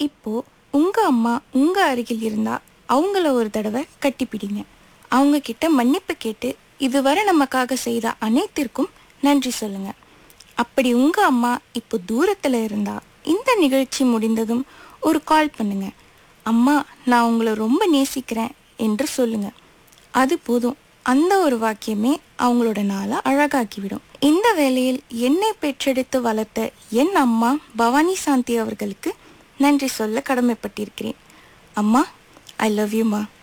இப்போ உங்க அம்மா உங்க அருகில் இருந்தா அவங்கள ஒரு தடவை கட்டிப்பிடிங்க அவங்க கிட்ட மன்னிப்பு கேட்டு இதுவரை நமக்காக செய்த அனைத்திற்கும் நன்றி சொல்லுங்க அப்படி உங்க அம்மா இப்போ தூரத்துல இருந்தா இந்த நிகழ்ச்சி முடிந்ததும் ஒரு கால் பண்ணுங்க அம்மா நான் உங்களை ரொம்ப நேசிக்கிறேன் என்று சொல்லுங்க அது போதும் அந்த ஒரு வாக்கியமே அவங்களோட நாளை அழகாக்கிவிடும் இந்த வேளையில் என்னை பெற்றெடுத்து வளர்த்த என் அம்மா பவானி சாந்தி அவர்களுக்கு நன்றி சொல்ல கடமைப்பட்டிருக்கிறேன் அம்மா ஐ லவ் யூ மா